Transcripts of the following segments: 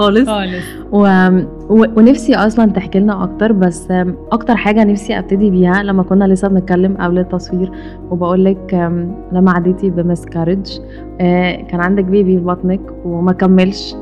خالص خالص و... و... ونفسي اصلا تحكي لنا اكتر بس اكتر حاجه نفسي ابتدي بيها لما كنا لسه بنتكلم قبل التصوير وبقول لك لما عديتي بمسكارج كان عندك بيبي في بطنك وما كملش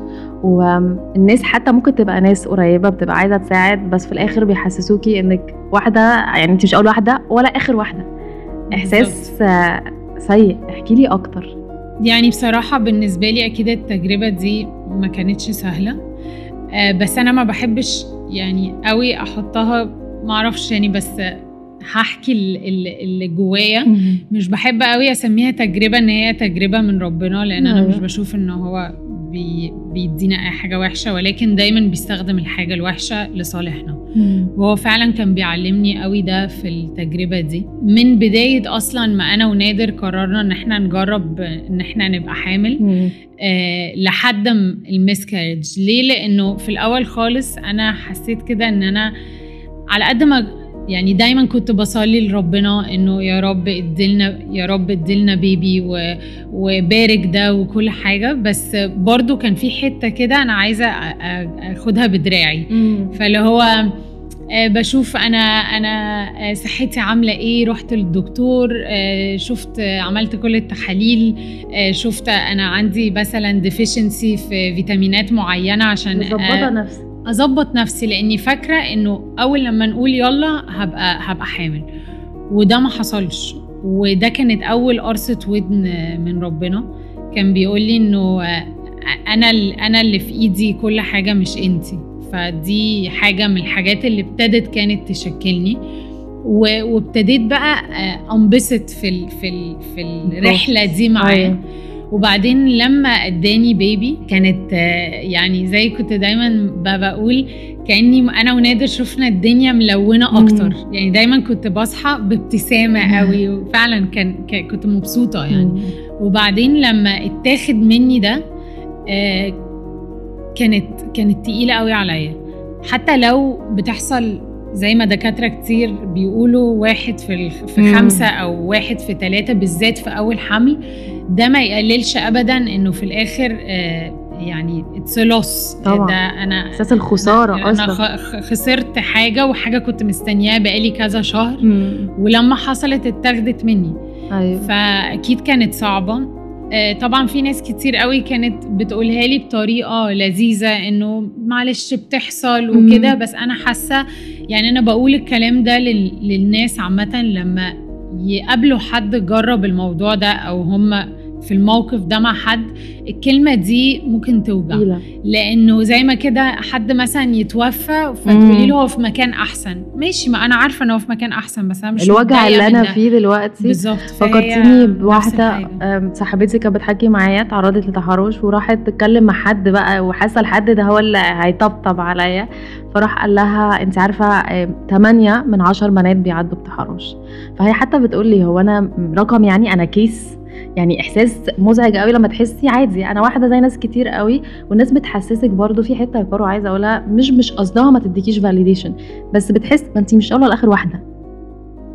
والناس حتى ممكن تبقى ناس قريبه بتبقى عايزه تساعد بس في الاخر بيحسسوكي انك واحده يعني انت مش اول واحده ولا اخر واحده احساس سيء احكي لي اكتر يعني بصراحة بالنسبة لي أكيد التجربة دي ما كانتش سهلة آه، بس أنا ما بحبش يعني قوي أحطها معرفش يعني بس هحكي اللي جوايا مش بحب قوي اسميها تجربه ان هي تجربه من ربنا لان انا مش بشوف ان هو بي بيدينا اي حاجه وحشه ولكن دايما بيستخدم الحاجه الوحشه لصالحنا وهو فعلا كان بيعلمني قوي ده في التجربه دي من بدايه اصلا ما انا ونادر قررنا ان احنا نجرب ان احنا نبقى حامل آه لحد المسكارج ليه لانه في الاول خالص انا حسيت كده ان انا على قد ما يعني دايما كنت بصلي لربنا انه يا رب ادلنا يا رب ادلنا بيبي وبارك ده وكل حاجه بس برضو كان في حته كده انا عايزه اخدها بدراعي فاللي هو بشوف انا انا صحتي عامله ايه رحت للدكتور شفت عملت كل التحاليل شفت انا عندي مثلا ديفيشنسي في فيتامينات معينه عشان مظبطه نفسي اظبط نفسي لاني فاكره انه اول لما نقول يلا هبقى هبقى حامل وده ما حصلش وده كانت اول قرصه ودن من ربنا كان بيقول لي انه انا انا اللي في ايدي كل حاجه مش انتي فدي حاجه من الحاجات اللي ابتدت كانت تشكلني وابتديت بقى انبسط في ال في ال في الرحله دي معاه وبعدين لما اداني بيبي كانت يعني زي كنت دايما بقول كاني انا ونادر شفنا الدنيا ملونه اكتر مم. يعني دايما كنت بصحى بابتسامه قوي وفعلا كان كنت مبسوطه يعني مم. وبعدين لما اتاخد مني ده كانت كانت تقيله قوي عليا حتى لو بتحصل زي ما دكاتره كتير بيقولوا واحد في في مم. خمسه او واحد في ثلاثه بالذات في اول حمل ده ما يقللش ابدا انه في الاخر آه يعني اتس لوس طبعا ده انا اساس الخساره أنا اصلا انا خسرت حاجه وحاجه كنت مستنياها بقالي كذا شهر مم. ولما حصلت اتاخدت مني ايوه فاكيد كانت صعبه آه طبعا في ناس كتير قوي كانت بتقولها لي بطريقه لذيذه انه معلش بتحصل وكده بس انا حاسه يعني انا بقول الكلام ده لل... للناس عامه لما يقابلوا حد جرب الموضوع ده او هم في الموقف ده مع حد الكلمة دي ممكن توجع إيلا. لأنه زي ما كده حد مثلا يتوفى فتقولي له هو في مكان أحسن ماشي ما أنا عارفة إن هو في مكان أحسن بس أنا مش الوجع اللي أنا فيه دلوقتي بالظبط فكرتيني بواحدة صاحبتي كانت بتحكي معايا تعرضت لتحرش وراحت تتكلم مع حد بقى وحاسة الحد ده هو اللي هيطبطب عليا فراح قال لها انت عارفه 8 من 10 بنات بيعدوا بتحرش فهي حتى بتقول لي هو انا رقم يعني انا كيس يعني احساس مزعج قوي لما تحسي عادي انا واحده زي ناس كتير قوي والناس بتحسسك برضو في حته يا كارو عايزه اقولها مش مش قصدها ما تديكيش فاليديشن بس بتحس ما انت مش اول ولا اخر واحده